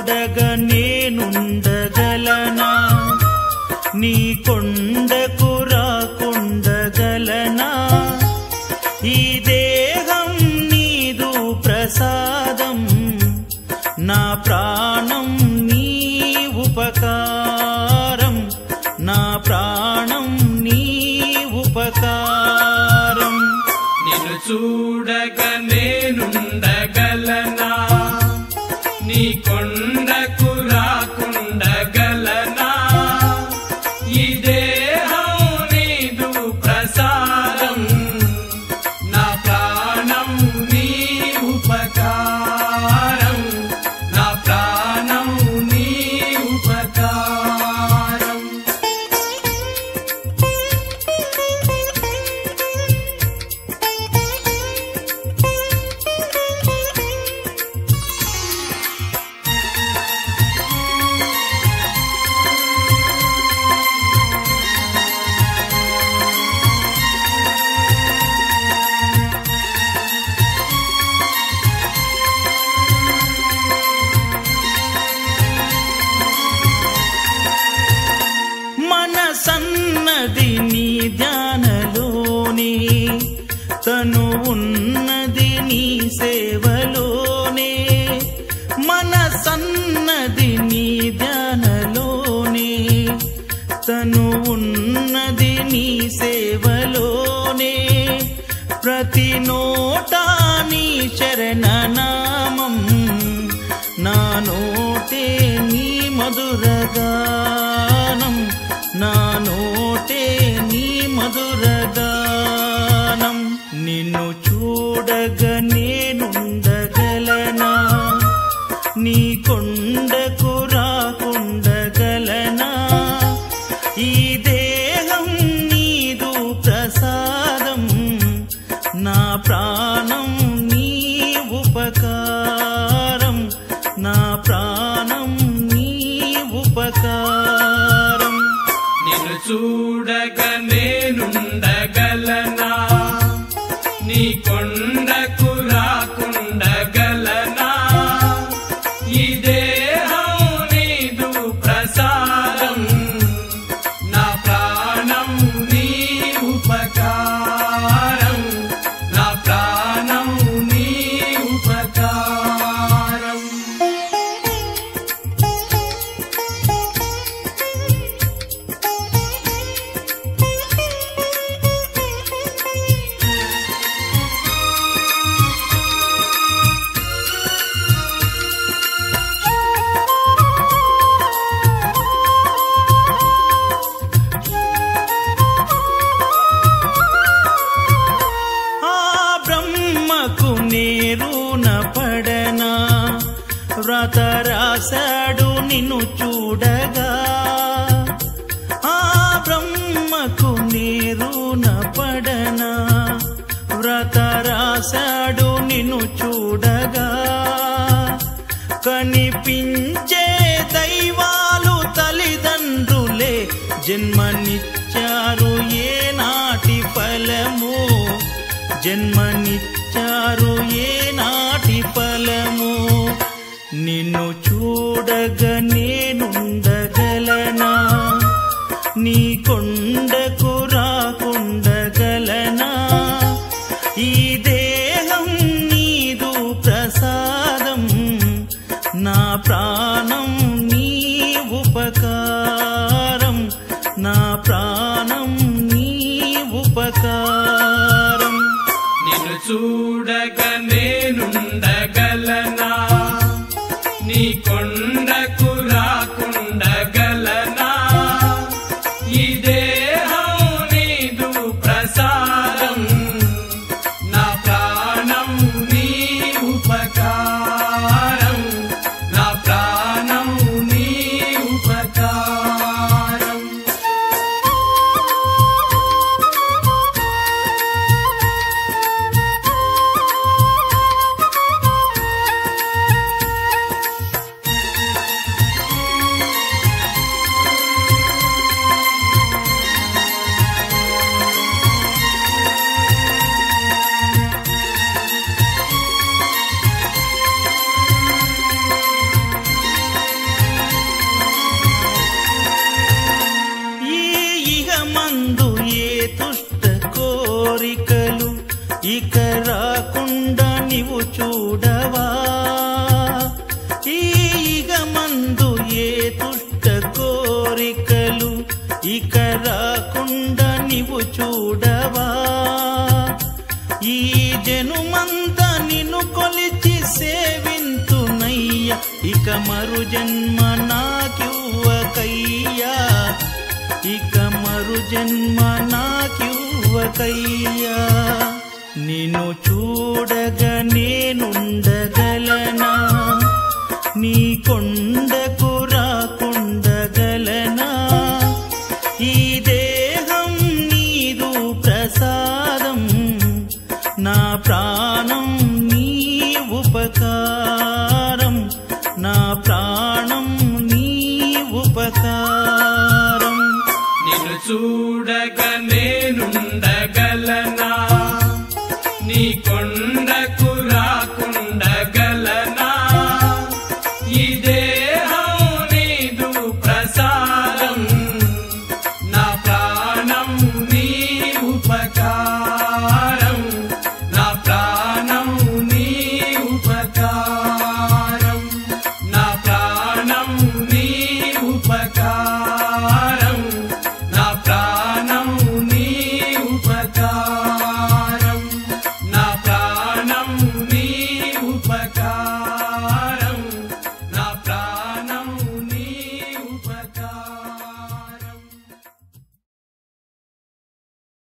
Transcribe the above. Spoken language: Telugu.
చూడగ నేనుండగలనా నీ కొండకు రాకుండగలనా ఈ దేహం నీదు ప్రసాదం నా ప్రాణం నీ ఉపకారం నా ప్రాణం నీ ఉపకారం నిన్ను చూడగ నేనుండగలనా నీ కొండకు రాకుండగలనా ఈ దేహం నీదు ప్రసాదం నా ప్రాణం నీ ఉపకారం నా ప్రాణం నీ ఉపకారం మన సన్నది నీ ధ్యానలోనే తను ఉన్నది నీ సేవలోనే మన సన్నది నీ ధ్యానలోనే తను ఉన్నది నీ సేవలోనే ప్రతి నోటా నీ శరణనామం నా నోటే నీ మధురగానం నా నోటే నీ మధురగానం నిన్ను చూడగ నేనుండగలనా నీ కొండకు రాకుండగలనా ఈ దేహం నీదు ప్రసాదం నా ప్రాణం నీ ఉపకారం నా ప్రాణం నీ ఉపకారం నిన్ను చూడగ నేనుండగలనా నీ కొండకు రాకుండగలనా ఈ దేహం నీదు ప్రసాదం నా ప్రాణం నీ ఉపకారం నా ప్రాణం నీ ఉపకారం ఆ బ్రహ్మకు నేరున పడనా వ్రత రాశాడు నిన్ను చూడగా ఆ బ్రహ్మకు నేరున పడనా వ్రత రాశాడు నిన్ను చూడగా కనిపించే దైవాలు తల్లిదండ్రులే జన్మనిచ్చారు ఏ నాటి ఫలము జన్మనిచ్చారు ఏ నాటి ఫలము నిన్ను చూడగ నేనుండగలనా నీ కొండకు రాకుండగలనా ఈ దేహం నీదు ప్రసాదం నా ప్రాణం నీ ఉపకారం నా ప్రాణం నీ ఉపకారం నిన్ను చూడగ నేనుండగలనా నీ కొండకు రాకుండగలనా ఈ దేహం నీదు ప్రసాదం నా ప్రాణం నీ ఉపకారం నా ప్రాణం నీ ఉపకారం ఆ ఇక రాకుండా నీవు చూడవా ఈ జనుమంతా నిన్ను కొలిచి సేవింతునయ్య ఇక మరు జన్మ నాకివ్వకయ్యా ఇక మరు జన్మ నాకివ్వకయ్యా నిన్ను చూడగా నేనుండగలనా నీ కొండకు రాకుండగలనా ఈ దేహం నీదు ప్రసాదం నా ప్రాణం నీ ఉపకారం నా ప్రాణం నీ ఉపకారం నిన్ను చూడగ నేనుండగలనా నీ కొండకు రాకుండగలనా ఇదే